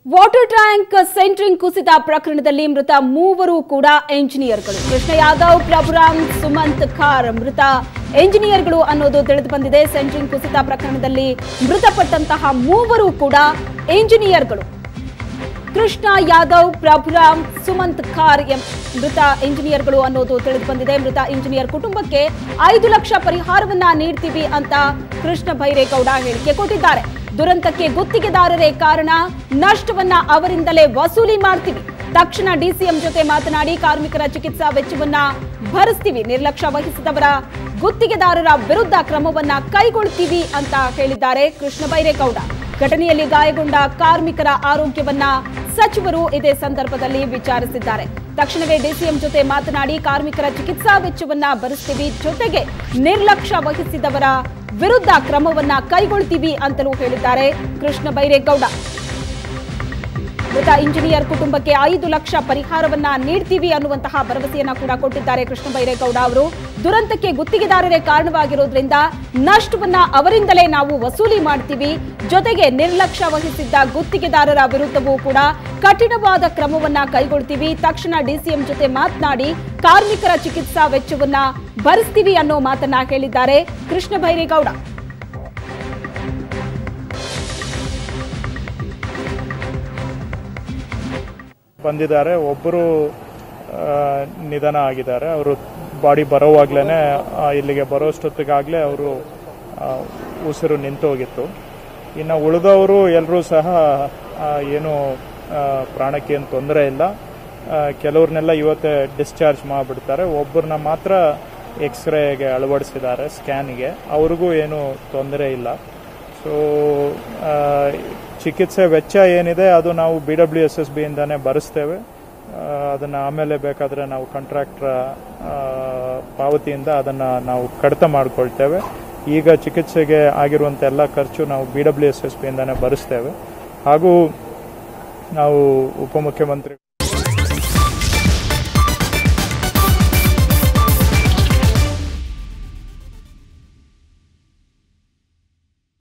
water tank centring ಕುಸಿತ ಪ್ರಕರಣದಲ್ಲಿ ಮೃತ ಮೂವರು ಕೂಡ ಎಂಜಿನಿಯರ್ಗಳು ಕೃಷ್ಣ ಯಾದವ್ ಪ್ರಭುರಾಮ್ ಸುಮಂತ್ ಖಾರ್ ಮೃತ ಎಂಜಿನಿಯರ್ಗಳು ಅನ್ನೋದು ತಿಳಿದು ಬಂದಿದೆ ಸೆಂಟ್ರಿಂಗ್ ಕುಸಿತ ಪ್ರಕರಣದಲ್ಲಿ ಮೃತಪಟ್ಟಂತಹ ಮೂವರು ಕೂಡ ಎಂಜಿನಿಯರ್ಗಳು ಕೃಷ್ಣ ಯಾದವ್ ಪ್ರಭುರಾಮ್ ಸುಮಂತ್ ಖಾರ್ ಎಂ ಮೃತ ಇಂಜಿನಿಯರ್ಗಳು ಅನ್ನೋದು ತಿಳಿದು ಬಂದಿದೆ ಮೃತ ಇಂಜಿನಿಯರ್ ಕುಟುಂಬಕ್ಕೆ ಐದು ಲಕ್ಷ ಪರಿಹಾರವನ್ನ ನೀಡ್ತೀವಿ ಅಂತ ಕೃಷ್ಣ ಬೈರೇಗೌಡ ಹೇಳಿಕೆ ಕೊಟ್ಟಿದ್ದಾರೆ ದುರಂತಕ್ಕೆ ಗುತ್ತಿಗೆದಾರರೇ ಕಾರಣ ನಷ್ಟವನ್ನ ಅವರಿಂದಲೇ ವಸೂಲಿ ಮಾಡ್ತೀವಿ ತಕ್ಷಣ ಡಿಸಿಎಂ ಜೊತೆ ಮಾತನಾಡಿ ಕಾರ್ಮಿಕರ ಚಿಕಿತ್ಸಾ ವೆಚ್ಚವನ್ನ ಭರಿಸ್ತೀವಿ ನಿರ್ಲಕ್ಷ್ಯ ವಹಿಸಿದವರ ಗುತ್ತಿಗೆದಾರರ ವಿರುದ್ಧ ಕ್ರಮವನ್ನ ಕೈಗೊಳ್ತೀವಿ ಅಂತ ಹೇಳಿದ್ದಾರೆ ಕೃಷ್ಣ ಬೈರೇಗೌಡ ಘಟನೆಯಲ್ಲಿ ಗಾಯಗೊಂಡ ಕಾರ್ಮಿಕರ ಆರೋಗ್ಯವನ್ನ ಸಚಿವರು ಇದೇ ಸಂದರ್ಭದಲ್ಲಿ ವಿಚಾರಿಸಿದ್ದಾರೆ ತಕ್ಷಣವೇ ಡಿಸಿಎಂ ಜೊತೆ ಮಾತನಾಡಿ ಕಾರ್ಮಿಕರ ಚಿಕಿತ್ಸಾ ವೆಚ್ಚವನ್ನ ಭರಿಸ್ತೀವಿ ಜೊತೆಗೆ ನಿರ್ಲಕ್ಷ್ಯ ವಹಿಸಿದವರ ವಿರುದ್ಧ ಕ್ರಮವನ್ನ ಕೈಗೊಳ್ತೀವಿ ಅಂತಲೂ ಹೇಳಿದ್ದಾರೆ ಕೃಷ್ಣ ಬೈರೇಗೌಡ ಮೃತ ಇಂಜಿನಿಯರ್ ಕುಟುಂಬಕ್ಕೆ ಐದು ಲಕ್ಷ ಪರಿಹಾರವನ್ನ ನೀಡ್ತೀವಿ ಅನ್ನುವಂತಹ ಭರವಸೆಯನ್ನ ಕೂಡ ಕೊಟ್ಟಿದ್ದಾರೆ ಕೃಷ್ಣ ಬೈರೇಗೌಡ ಅವರು ದುರಂತಕ್ಕೆ ಗುತ್ತಿಗೆದಾರರೇ ಕಾರಣವಾಗಿರೋದ್ರಿಂದ ನಷ್ಟವನ್ನ ಅವರಿಂದಲೇ ನಾವು ವಸೂಲಿ ಮಾಡ್ತೀವಿ ಜೊತೆಗೆ ನಿರ್ಲಕ್ಷ್ಯ ವಹಿಸಿದ್ದ ಗುತ್ತಿಗೆದಾರರ ವಿರುದ್ಧವೂ ಕೂಡ ಕಠಿಣವಾದ ಕ್ರಮವನ್ನ ಕೈಗೊಳ್ತೀವಿ ತಕ್ಷಣ ಡಿಸಿಎಂ ಜೊತೆ ಮಾತನಾಡಿ ಕಾರ್ಮಿಕರ ಚಿಕಿತ್ಸಾ ವೆಚ್ಚವನ್ನ ಭರಿಸ್ತೀವಿ ಅನ್ನೋ ಮಾತನ್ನ ಹೇಳಿದ್ದಾರೆ ಕೃಷ್ಣ ಬೈರೇಗೌಡ ಬಂದಿದ್ದಾರೆ ಒಬ್ಬರು ನಿಧನ ಆಗಿದ್ದಾರೆ ಅವರು ಬಾಡಿ ಬರೋವಾಗ್ಲೇ ಇಲ್ಲಿಗೆ ಬರೋಷ್ಟೊತ್ತಿಗಾಗಲೇ ಅವರು ಉಸಿರು ನಿಂತು ಹೋಗಿತ್ತು ಇನ್ನು ಉಳಿದವರು ಎಲ್ಲರೂ ಸಹ ಆ, ಏನು ಆ, ಪ್ರಾಣಕ್ಕೆ ಏನು ತೊಂದರೆ ಇಲ್ಲ ಆ, ಕೆಲವ್ರನ್ನೆಲ್ಲ ಇವತ್ತೇ ಡಿಸ್ಚಾರ್ಜ್ ಮಾಡಿಬಿಡ್ತಾರೆ ಒಬ್ಬರನ್ನ ಮಾತ್ರ ಎಕ್ಸ್ರೇಗೆ ಅಳವಡಿಸಿದ್ದಾರೆ ಸ್ಕ್ಯಾನಿಗೆ ಅವ್ರಿಗೂ ಏನು ತೊಂದರೆ ಇಲ್ಲ ಸೊ ಚಿಕಿತ್ಸೆ ವೆಚ್ಚ ಏನಿದೆ ಅದು ನಾವು ಬಿ ಡಬ್ಲ್ಯೂ ಎಸ್ ಎಸ್ ಬಿಯಿಂದಾನೇ ಭರಿಸ್ತೇವೆ ಆ, ಅದನ್ನ ಆಮೇಲೆ ಬೇಕಾದ್ರೆ ನಾವು ಕಾಂಟ್ರಾಕ್ಟರ್ ಪಾವತಿಯಿಂದ ಅದನ್ನ ನಾವು ಕಡಿತ ಮಾಡ್ಕೊಳ್ತೇವೆ ಈಗ ಚಿಕಿತ್ಸೆಗೆ ಆಗಿರುವಂತ ಎಲ್ಲ ಖರ್ಚು ನಾವು ಬಿ ಡಬ್ಲ್ಯೂ ಎಸ್ ಎಸ್ ಬಿಯಿಂದಾನೇ ಭರಿಸ್ತೇವೆ ಹಾಗೂ ನಾವು ಉಪಮುಖ್ಯಮಂತ್ರಿ